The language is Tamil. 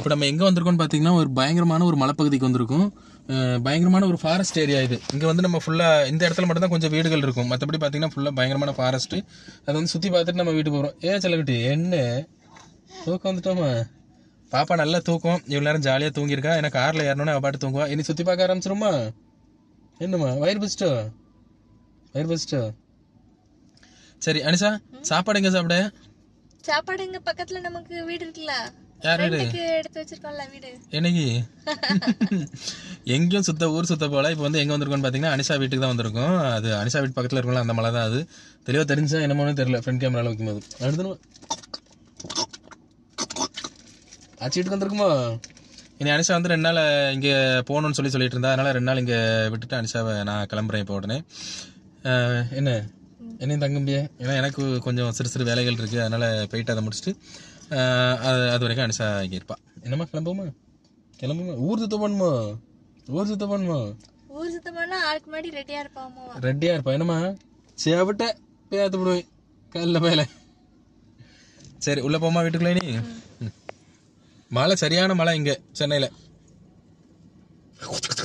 இப்போ நம்ம எங்கே வந்திருக்கோம்னு பார்த்தீங்கன்னா ஒரு பயங்கரமான ஒரு மலைப்பகுதிக்கு வந்திருக்கோம் அஹ் பயங்கரமான ஒரு ஃபாரஸ்ட் ஏரியா இது இங்கே வந்து நம்ம ஃபுல்லாக இந்த இடத்துல மட்டும் தான் கொஞ்சம் வீடுகள் இருக்கும் மற்றபடி பார்த்தீங்கன்னா ஃபுல்லாக பயங்கரமான ஃபாரஸ்ட் அதை வந்து சுற்றி பார்த்துட்டு நம்ம வீட்டுக்கு போகிறோம் ஏன் செல்லக்குட்டி என்ன தூக்கம் வந்துட்டோமா பாப்பா நல்லா தூக்கம் இவ்வளோ நேரம் ஜாலியாக தூங்கியிருக்கா ஏன்னா காரில் ஏறணும்னு அவள் பாட்டு தூங்குவா இனி சுற்றி பார்க்க ஆரம்பிச்சிருமா என்னம்மா வயிறு பசிச்சோ வயிறு பசிச்சோ சரி அனிஷா சாப்பாடு எங்கே சாப்பிட சாப்பாடு இங்க பக்கத்துல நமக்கு வீடு இருக்குல்ல யார் வீடு ரெண்டுக்கு எடுத்து வச்சிருக்கோம்ல வீடு என்னைக்கு எங்கேயும் சுத்த ஊர் சுத்த போல இப்போ வந்து எங்க வந்திருக்கோம்னு பாத்தீங்கன்னா அனிஷா வீட்டுக்கு தான் வந்திருக்கோம் அது அனிஷா வீட்டு பக்கத்துல இருக்கும்ல அந்த மலை தான் அது தெளிவா தெரிஞ்சா என்னமோன்னு தெரியல ஃப்ரண்ட் கேமரால வைக்கும்போது அடுத்து ஆச்சி வீட்டுக்கு வந்திருக்குமா இனி அனிஷா வந்து ரெண்டு நாள் இங்கே போகணும்னு சொல்லி சொல்லிட்டு இருந்தா அதனால ரெண்டு நாள் இங்கே விட்டுட்டு அனிஷாவை நான் கிளம்புறேன் இப்போ உடனே அஹ், என்ன என்னையும் தங்கம்பியே ஏன்னா எனக்கு கொஞ்சம் சிறு சிறு வேலைகள் இருக்கு அதனால போயிட்டு அதை முடிச்சுட்டு அஹ், அது அது வரைக்கும் அனிஷா இங்கே இருப்பா என்னம்மா கிளம்புமா கிளம்புமா ஊர் சுத்த பண்ணுமா ஊர் சுத்த பண்ணுமா ஊர் சுத்தமான ஆளுக்கு முன்னாடி ரெடியா இருப்பாமோ ரெட்டியா இருப்பா என்னம்மா சேவிட்ட பேத்து விடுவேன் கல்ல மேல சரி உள்ள போமா வீட்டுக்குள்ள நீ ம். மழை சரியான மழை இங்க சென்னையில